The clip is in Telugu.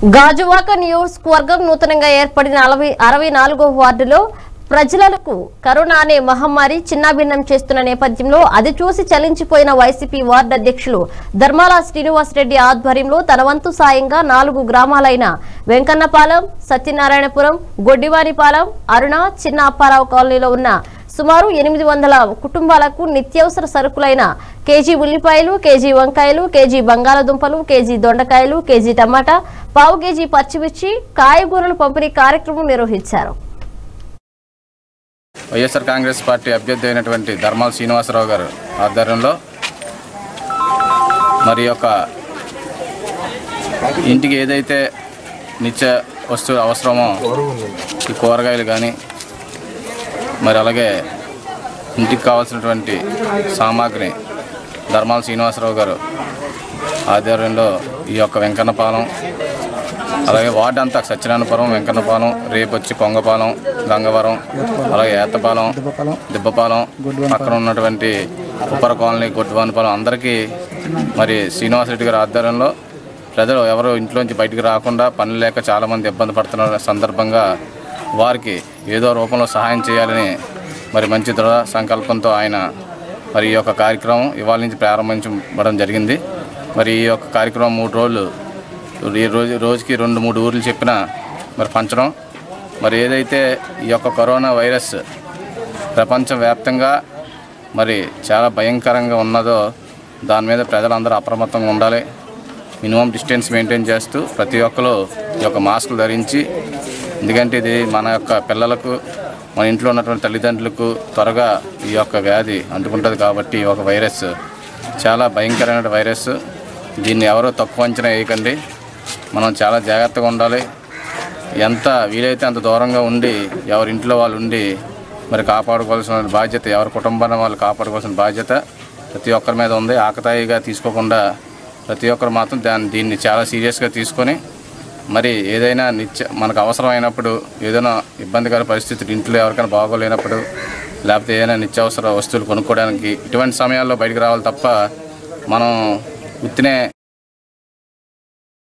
గాజువాక నియోజకవర్గం నూతనంగా ఏర్పడిన అరవై అరవై నాలుగో వార్డులో ప్రజలకు కరోనా అనే మహమ్మారి చిన్నాభిన్నం చేస్తున్న నేపథ్యంలో అది చూసి చలించిపోయిన వైసీపీ వార్డు అధ్యక్షులు ధర్మాల శ్రీనివాసరెడ్డి ఆధ్వర్యంలో తన వంతు సాయంగా నాలుగు గ్రామాలైన వెంకన్నపాలెం సత్యనారాయణపురం గొడ్డివానిపాలెం అరుణ చిన్న అప్పారావు కాలనీలో ఉన్న సుమారు ఎనిమిది వందల కుటుంబాలకు నిత్యావసర సరుకులైన కేజీ ఉల్లిపాయలు కేజీ వంకాయలు కేజీ బంగాళదుంపలు కేజీ దొండకాయలు కేజీ టమాటా పావు కేజీ పచ్చిమిర్చి కాయగూరలు పంపిణీ కార్యక్రమం నిర్వహించారు వైఎస్ఆర్ కాంగ్రెస్ పార్టీ అభ్యర్థి అయినటువంటి ధర్మాల శ్రీనివాసరావు గారు ఆధ్వర్యంలో మరి యొక్క ఇంటికి ఏదైతే నిత్య వస్తువు అవసరమో ఈ కూరగాయలు కానీ మరి అలాగే ఇంటికి కావాల్సినటువంటి సామాగ్రి ధర్మాల శ్రీనివాసరావు గారు ఆధ్వర్యంలో ఈ యొక్క వెంకన్నపాలెం అలాగే వార్డు అంతా సత్యనారాయణపురం వెంకన్నపాలెం రేపు వచ్చి కొంగపాలెం గంగవరం అలాగే ఏతపాలెం దిబ్బపాలెం పక్కన ఉన్నటువంటి ఉప్పర కాలనీ గొడ్డువానిపాలెం అందరికీ మరి శ్రీనివాసరెడ్డి గారి ఆధ్వర్యంలో ప్రజలు ఎవరు ఇంట్లోంచి బయటికి రాకుండా పనులు లేక చాలామంది ఇబ్బంది పడుతున్న సందర్భంగా వారికి ఏదో రూపంలో సహాయం చేయాలని మరి మంచి దృఢ సంకల్పంతో ఆయన మరి ఈ యొక్క కార్యక్రమం ఇవాళ నుంచి ప్రారంభించబడడం జరిగింది మరి ఈ యొక్క కార్యక్రమం మూడు రోజులు ఈ రోజు రోజుకి రెండు మూడు ఊర్లు చెప్పిన మరి పంచడం మరి ఏదైతే ఈ యొక్క కరోనా వైరస్ ప్రపంచవ్యాప్తంగా మరి చాలా భయంకరంగా ఉన్నదో దాని మీద ప్రజలందరూ అప్రమత్తంగా ఉండాలి మినిమం డిస్టెన్స్ మెయింటైన్ చేస్తూ ప్రతి ఒక్కరు ఈ యొక్క మాస్కులు ధరించి ఎందుకంటే ఇది మన యొక్క పిల్లలకు మన ఇంట్లో ఉన్నటువంటి తల్లిదండ్రులకు త్వరగా ఈ యొక్క వ్యాధి అంటుకుంటుంది కాబట్టి ఈ యొక్క వైరస్ చాలా భయంకరమైన వైరస్ దీన్ని ఎవరో తక్కువ అంచనా వేయకండి మనం చాలా జాగ్రత్తగా ఉండాలి ఎంత వీలైతే అంత దూరంగా ఉండి ఎవరి ఇంట్లో వాళ్ళు ఉండి మరి కాపాడుకోవాల్సిన బాధ్యత ఎవరి కుటుంబాన్ని వాళ్ళు కాపాడుకోవాల్సిన బాధ్యత ప్రతి ఒక్కరి మీద ఉంది ఆకతాయిగా తీసుకోకుండా ప్రతి ఒక్కరు మాత్రం దాన్ని దీన్ని చాలా సీరియస్గా తీసుకొని మరి ఏదైనా నిత్య మనకు అవసరమైనప్పుడు ఏదైనా ఇబ్బందికర పరిస్థితులు ఇంట్లో ఎవరికైనా బాగోలేనప్పుడు లేకపోతే ఏదైనా నిత్యావసర వస్తువులు కొనుక్కోవడానికి ఇటువంటి సమయాల్లో బయటకు రావాలి తప్ప మనం ఉత్తినే